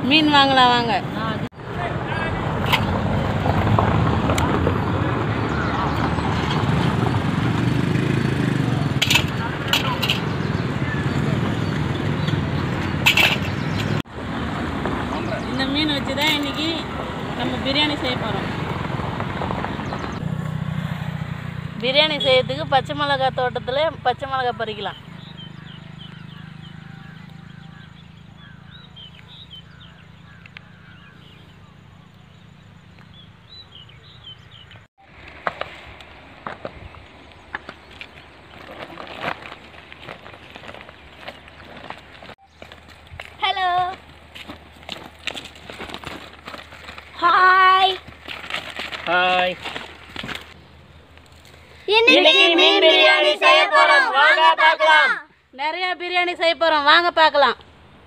மீன் வாங்கலாம் வாங்க இந்த மீன் வச்சு தான் இன்னைக்கு நம்ம பிரியாணி செய்ய போகிறோம் பிரியாணி செய்யறதுக்கு பச்சை மிளகாய் தோட்டத்தில் பச்சை மிளகாய் பறிக்கலாம் ஹலோ ஹாய் ஹாய் இன்னைக்கு மீன் பிரியாணி செய்ய போறோம் வாங்க பார்க்கலாம் நிறைய பிரியாணி செய்ய போகிறோம் வாங்க பார்க்கலாம்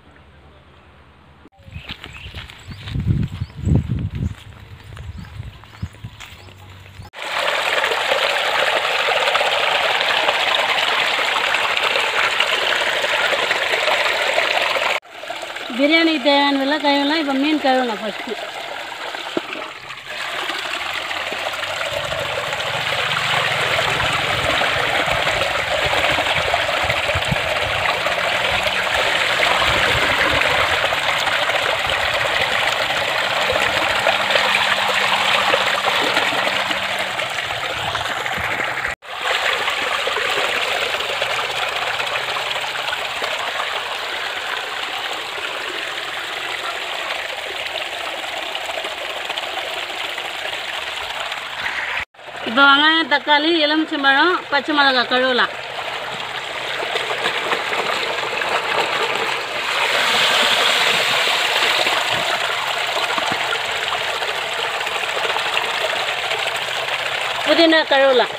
பிரியாணிக்கு தேவையானதெல்லாம் கழுவலாம் இப்போ மீன் கழுவலாம் ஃபஸ்ட்டு இப்போ வெங்காயம் தக்காளி எலுமிச்சம்பழம் பச்சை மிளகாய் கழுவலாம் புதினா கழுவலாம்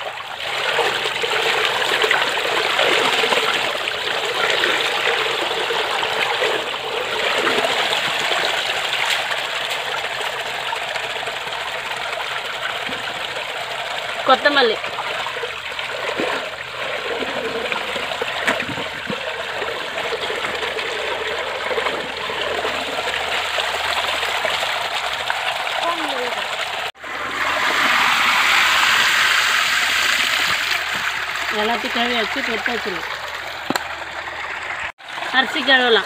கொத்தமல்லி எல்லாத்தையும் கழுவி வச்சு எடுத்து வச்சிடலாம் அரிசி கழுவலாம்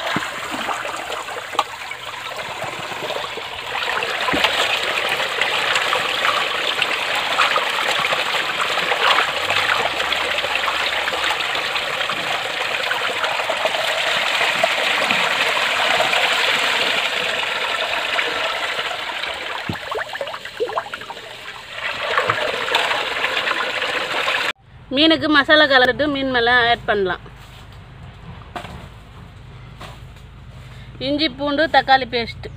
மீனுக்கு மசாலா கலந்துட்டு மீன் மேலே ஆட் பண்ணலாம் இஞ்சி பூண்டு தக்காளி பேஸ்ட்டு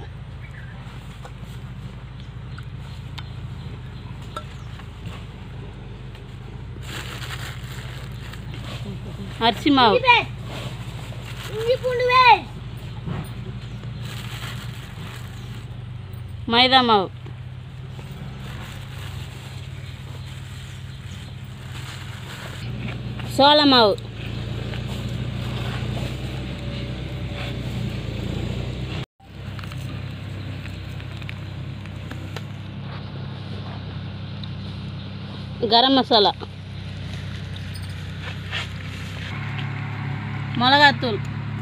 அரிசி மாவு இஞ்சி பூண்டு வேல் மைதா மாவு சோள மாவு கரம் மசாலா மிளகாத்தூள்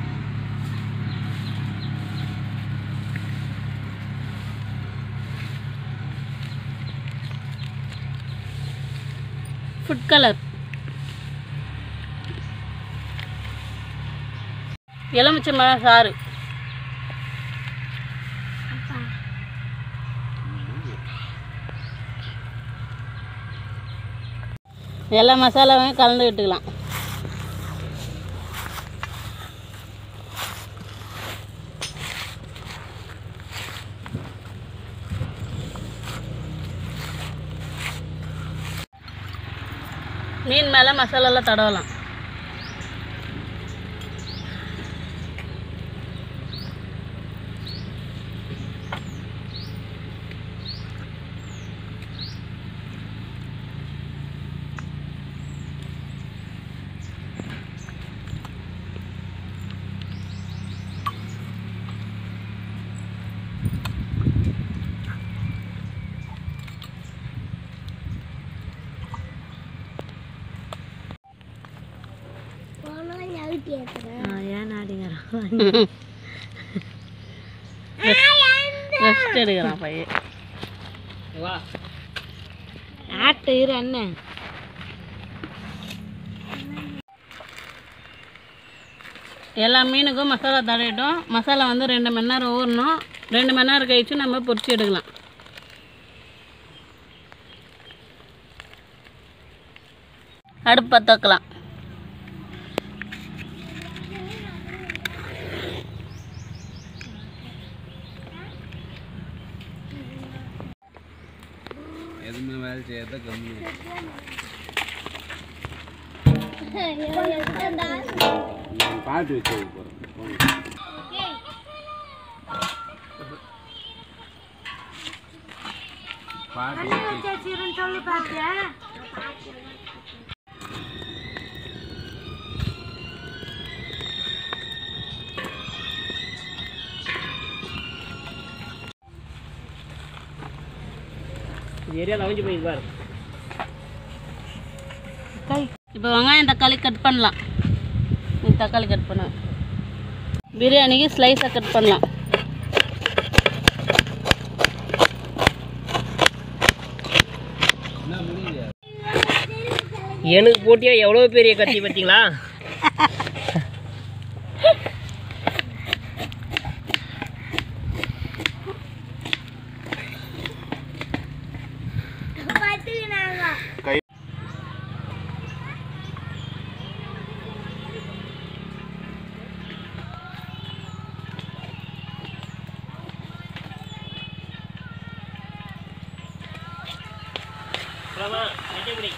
ஃபுட் கலர் எலுமிச்சம்பழம் சாறு எல்லா மசாலாவையும் கலந்து விட்டுக்கலாம் மீன் மேலே மசாலாலாம் தடவலாம் ஏன் நாடிங்கிறான் ரெஸ்ட் எடுக்கிறான் பையன் வா ஆட்டு இரு அண்ணன் எல்லா மீனுக்கும் மசாலா தடவிட்டோம் மசாலா வந்து ரெண்டு மணி நேரம் ஊறணும் ரெண்டு மணி நேரம் கழிச்சு நம்ம பொரிச்சு எடுக்கலாம் அடுப்பு பற்ற வைக்கலாம் எதுவுமே வேலை செய்யாத கம்மி பாட்டு வச்சு போகிறேன் பாட்டு வச்சு சொல்லி பார்த்தேன் இது ஏரியா லவஞ்சு போயிருக்கு பாரு இப்போ வெங்காயம் தக்காளி கட் பண்ணலாம் நீ தக்காளி கட் பண்ண பிரியாணிக்கு ஸ்லைஸாக கட் பண்ணலாம் என்ன முடியுது எனக்கு போட்டியா எவ்வளோ பெரிய கத்தி பார்த்தீங்களா பிரமா, வெட்டி பிடி.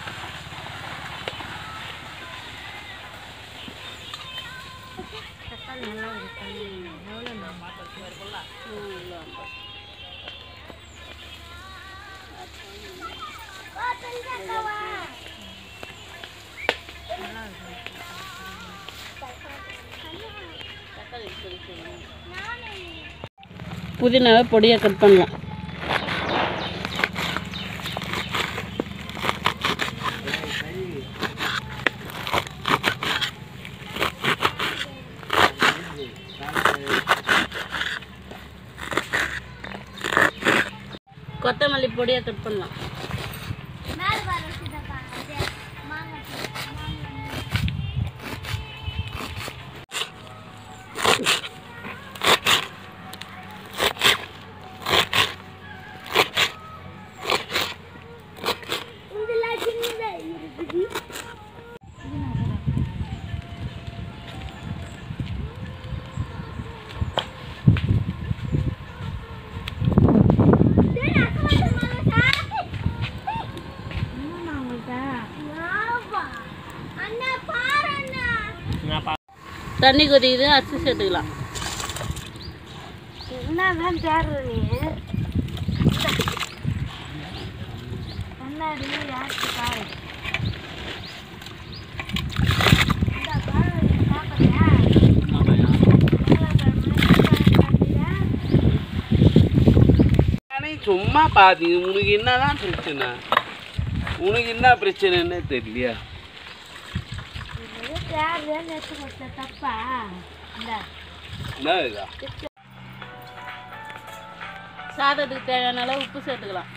புதினாவை பொடியாக கட் பண்ணலாம் கொத்தமல்லி பொடியாக கட் பண்ணலாம் தண்ணி கொதிக்குது அரிசி சேர்த்துக்கலாம் என்னதான் தேடுற நீ கண்ணாடி யாருக்கு பாரு இந்தா பாரு, இதை சாப்பிடுறியா? நானே சும்மா பாதி உனக்கு என்னதான் பிரச்சனை உனக்கு என்ன பிரச்சனைன்னு தெரியலையா இது தேடுறேன்னு எடுத்து கொடுத்த தப்பா இந்தா என்ன இதா சாதத்துக்கு தேவையான அளவு உப்பு சேர்த்துக்கலாம்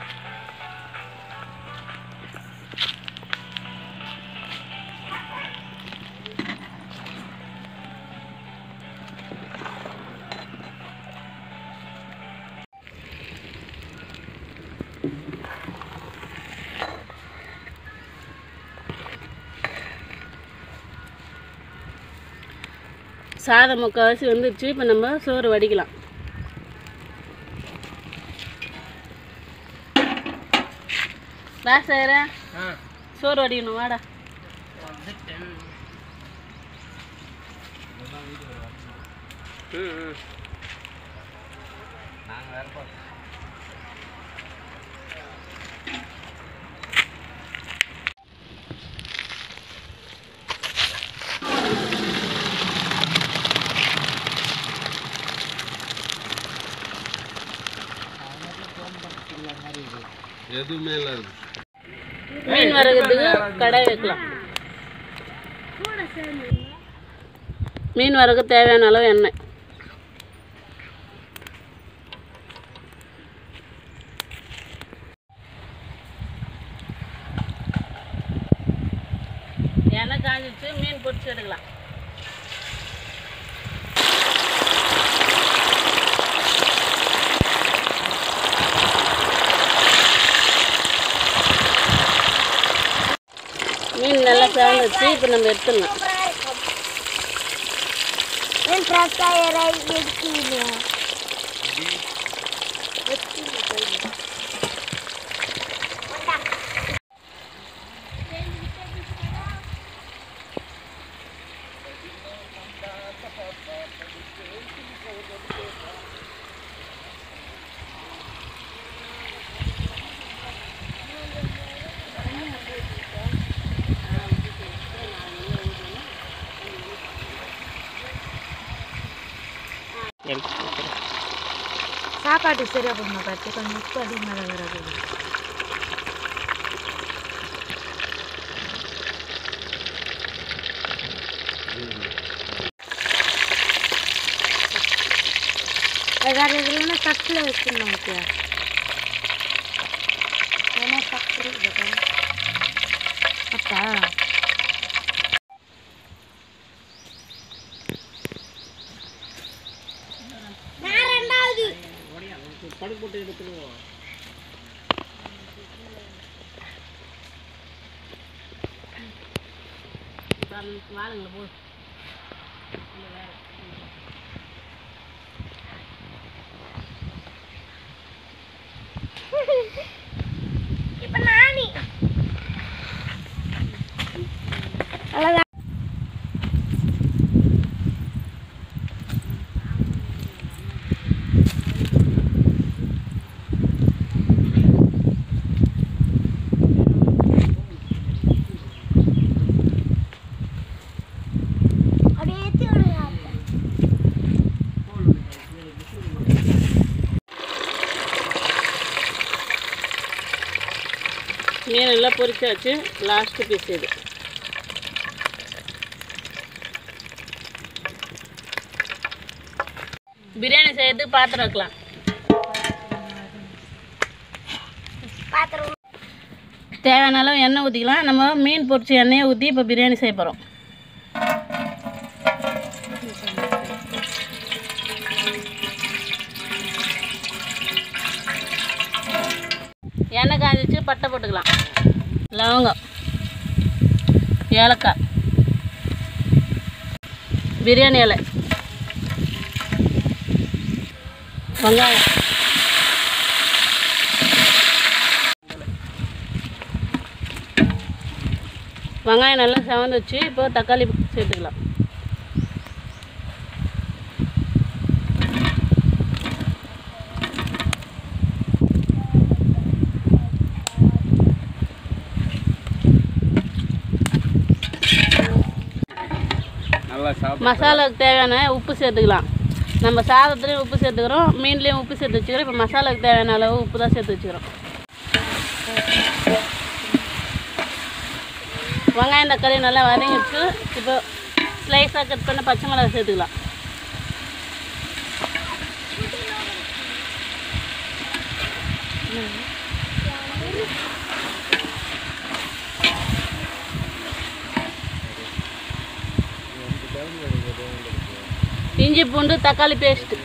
சாதம் முக்கால்வாசி வந்துருச்சு இப்போ நம்ம சோறு வடிக்கலாம் வா செய்கிறேன் சோறு வடிக்கணும் வாடா எதுவுமே இல்லை அது. மீன் வறுக்கிறதுக்கு கடாய் வைக்கலாம் மீன் வரக்கு தேவையான அளவு எண்ணெய் எண்ணெய் காஞ்சிச்சு மீன் பொரிச்சு எடுக்கலாம் மீன் நல்லா சேர்ந்துச்சு இப்போ நம்ம எடுத்துடலாம் சாப்பாடு சரியா போடணும் பார்த்து கொஞ்சம் உப்பு அதிகமாக தான் வராது வேறு எதுலன்னா தட்டில் வச்சிடணும் முக்கியா ஏன்னா தட்டு அப்பா வாழுங்கள போ மீன் எல்லாம் பொரிச்சாச்சு லாஸ்ட் பீஸ் இது பிரியாணி செய்யறதுக்கு பாத்திரம் வைக்கலாம் தேவையான அளவு எண்ணெய் ஊற்றிக்கலாம் நம்ம மீன் பொரிச்சு எண்ணெயை ஊற்றி இப்போ பிரியாணி செய்ய போகிறோம் எண்ணெய் காஞ்சிச்சு பட்டை போட்டுக்கலாம் லவங்கம் ஏலக்காய் பிரியாணி இலை வெங்காயம் வெங்காயம் நல்லா செவந்துச்சு இப்போ தக்காளி சேர்த்துக்கலாம் நல்லா சாப்பிட்டு மசாலாவுக்கு தேவையான உப்பு சேர்த்துக்கலாம் நம்ம சாதத்துலேயும் உப்பு சேர்த்துக்கிறோம் மீன்லேயும் உப்பு சேர்த்து வச்சுக்கிறோம் இப்போ மசாலாவுக்கு தேவையான அளவு உப்பு தான் சேர்த்து வச்சுக்கிறோம் வெங்காயம் தக்காளி நல்லா வதங்கிடுச்சு இப்போ ஸ்லைஸாக கட் பண்ண பச்சை மிளகாய் சேர்த்துக்கலாம் இஞ்சி பூண்டு தக்காளி பேஸ்ட்டு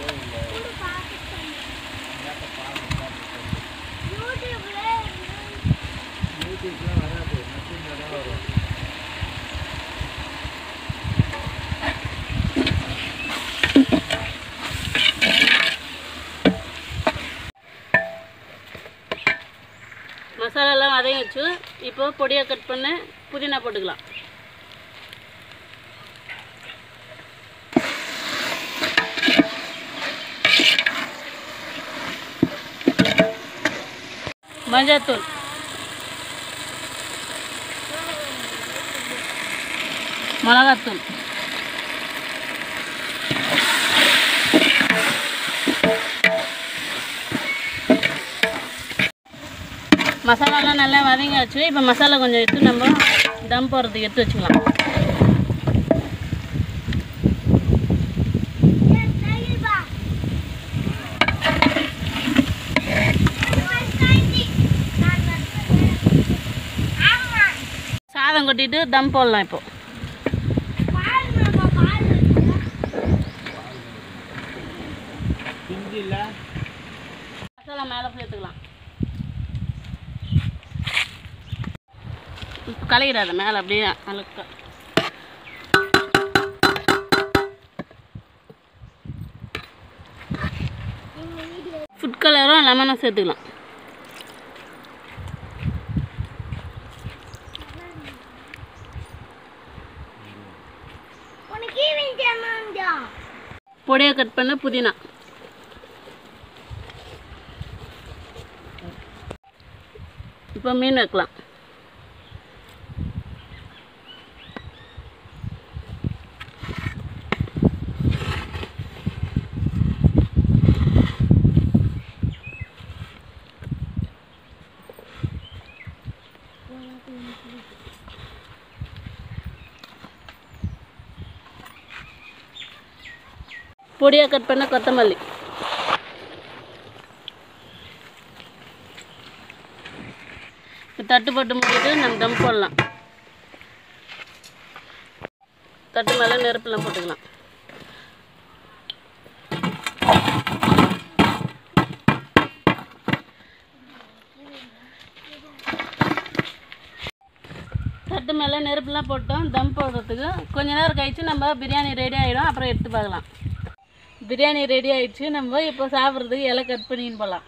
மசாலாலாம் வதங்கிடுச்சு இப்போ பொடியாக கட் பண்ண புதினா போட்டுக்கலாம் மஞ்சத்தூள் மிளகாத்தூள் மசாலாலாம் நல்லா வதங்கியாச்சு இப்போ மசாலா கொஞ்சம் எடுத்து நம்ம தம் போடுறதுக்கு எடுத்து வச்சுக்கலாம் மசாலா கொட்டிட்டு தம் போடலாம் இப்போ மசாலா மேலே சேர்த்துக்கலாம் இப்போ கலக்கிடாத மேலே அப்படியே அழுக்க ஃபுட் கலரும் லெமனும் சேர்த்துக்கலாம் பொடியாக கட் பண்ண புதினா இப்போ மீன் வைக்கலாம் பொடியாக கட் பண்ண கொத்தமல்லி இப்போ தட்டு போட்டு மூடிட்டு நம்ம தம் போடலாம் தட்டு மேலே நெருப்புலாம் போட்டுக்கலாம் தட்டு மேலே நெருப்புலாம் போட்டோம் தம் போடுறதுக்கு கொஞ்ச நேரம் கழிச்சு நம்ம பிரியாணி ரெடி ஆகிடும் அப்புறம் எடுத்து பார்க்கலாம் பிரியாணி ரெடி ஆயிடுச்சு நம்ம இப்போ சாப்பிட்றதுக்கு இலை கட் பண்ணின்னு போகலாம்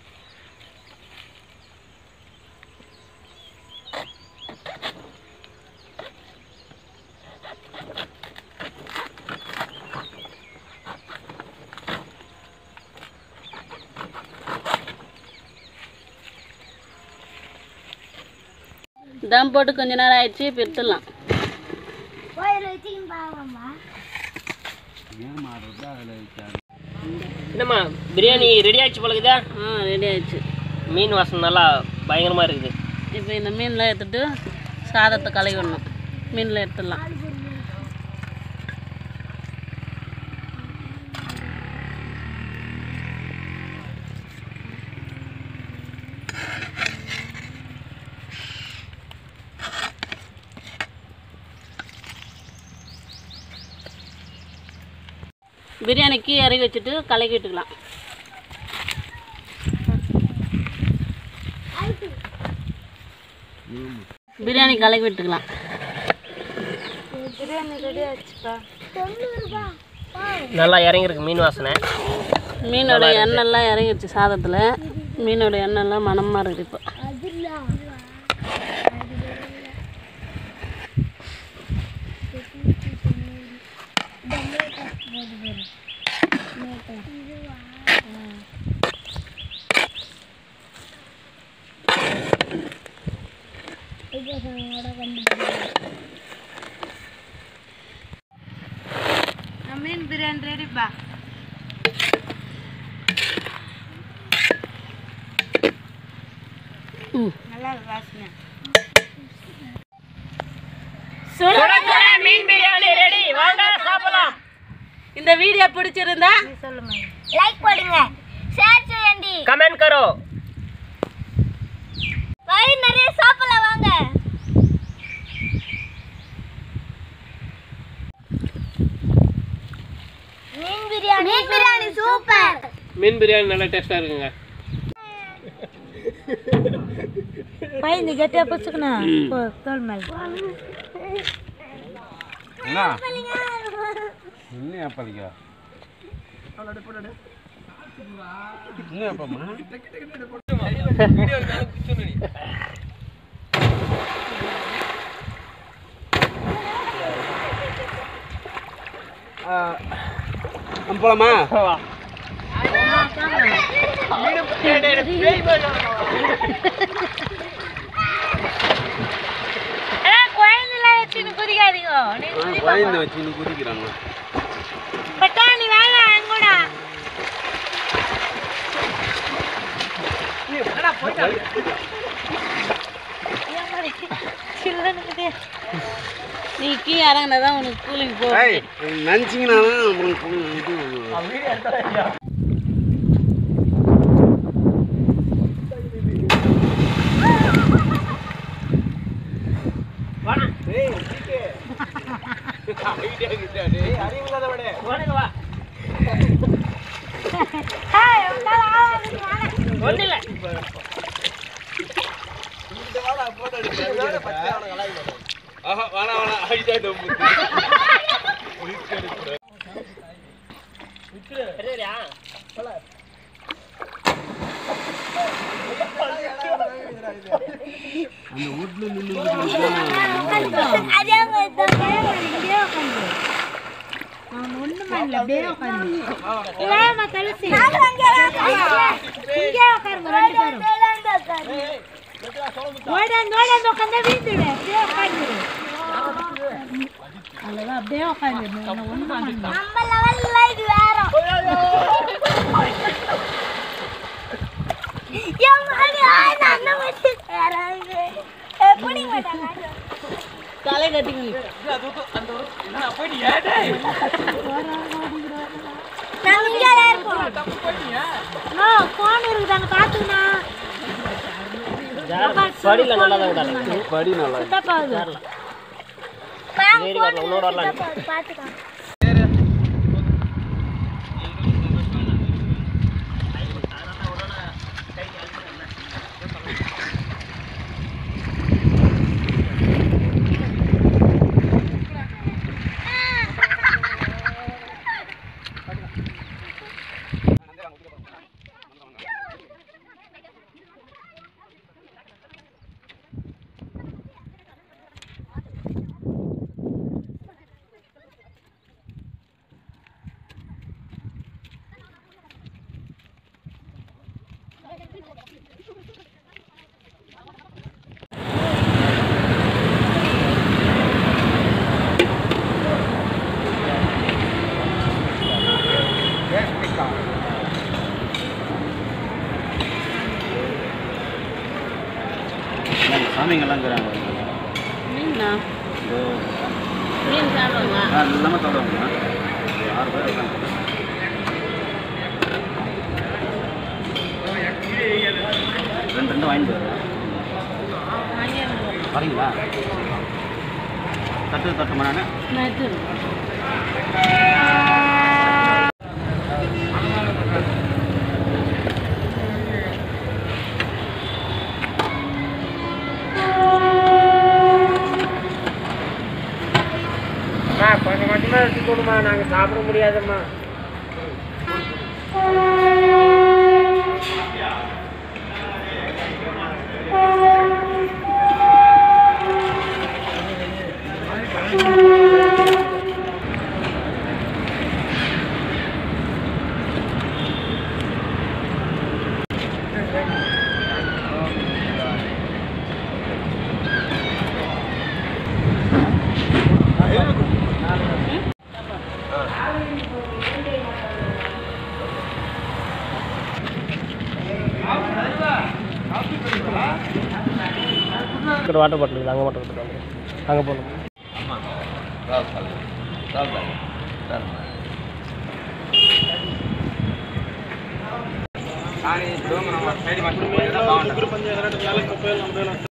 தம் போட்டு கொஞ்ச நேரம் ஆயிடுச்சு இப்போ எடுத்துடலாம் என்னம்மா பிரியாணி ரெடி ஆயிடுச்சு போலக்குதா ஆ ரெடி ஆயிடுச்சு மீன் வாசனை நல்லா பயங்கரமாக இருக்குது இப்போ இந்த மீன்லாம் எடுத்துட்டு சாதத்தை கலக்கி விடணும் மீனில் எடுத்துடலாம் பிரியாணிக்கு இறக்கி வச்சுட்டு கலக்கி விட்டுக்கலாம் பிரியாணி கலக்கி விட்டுக்கலாம் நல்லா இறங்கியிருக்கு மீன் வாசனை மீனோட எண்ணெய்லாம் இறங்கிடுச்சு சாதத்தில் மீனோட எண்ணெய்லாம் மணமாக இருக்குது இப்போ மீன் பிரியாணி ரெடிப்பா ம் நல்லா இருக்கு வாசனை மீன் பிரியாணி ரெடி வாங்க சாப்பிடலாம் இந்த வீடியோ பிடிச்சிருந்தா லைக் போடுங்க ஷேர் செய்யண்டி கமெண்ட் கரோ வயிறு நிறைய சாப்பிடலாம் வாங்க மீன் பிரியாணி மீன் பிரியாணி சூப்பர் மீன் பிரியாணி நல்லா டேஸ்ட்டாக இருக்குங்க பையன் கட்டியா பிடிச்சுக்கணும் தோல் மேல என்ன என்ன பழிக்கா என்ன அப்பம்மா நம்ம போலாமா குழந்தைலாம் வச்சுன்னு குதிக்காதீங்க குழந்தை வச்சு இன்னும் குதிக்கிறாங்க பட்டாணி வேலை அங்கூடா நீ கீ இறங்கினா தான் உனக்கு கூலிங் போகும் ஏய் நினச்சிங்கன்னா அப்புறம் இது வாடா ஒன்றும் இல்லை ஆஹா வேணாம் வேணாம் ஐயா தம்பு சரியா அந்த வீட்டுல நின்று அதே மாதிரி தான் இங்கே உட்காந்து அவன் ஒண்ணும் பண்ணல அப்படியே உட்காந்து இல்லாம கழிச்சு இங்கே உட்காருங்க ரெண்டு பேரும் ஓடாந்து ஓடாந்து உட்காந்தா வீழ்ந்துடு அப்படியே உட்காந்துரு அவ்வளோதான் அப்படியே உட்காந்துரு ஒன்றும் பண்ணல நம்ம லெவல்ல இது வேற எப்படி மாட்டாங்க தலை கட்டிக்கணும் நாங்க இங்கே இருக்கோம் நோ ஃபோன் இருக்குதாங்க பாத்துக்கணா படியில் நல்லா தான் விடாது படி நல்லா சித்தப்பாவுது ஏறி வரலாம் உன்னோட வரலாம் பாத்துக்கலாம் சாமிங்கெல்லாம் இருக்கிறாங்க மீனா மீன் சாப்பிடுமா எல்லாமே சொல்லுவாங்க ஆறு பேர் இருக்காங்க ரெண்டு ரெண்டு வாங்கிட்டு வரேன் வரீங்களா தட்டு தட்டு மணி நட்டு அம்மா கொஞ்சம் கொஞ்சமாக எடுத்து கொடுமா நாங்கள் சாப்பிட முடியாதும்மா வாட்டர் பாட்டில் அங்கே மட்டும் கொடுத்துருவாங்க அங்கே போகணும் కానీ ఇప్పుడు మనం సైడ్ పట్టుకుని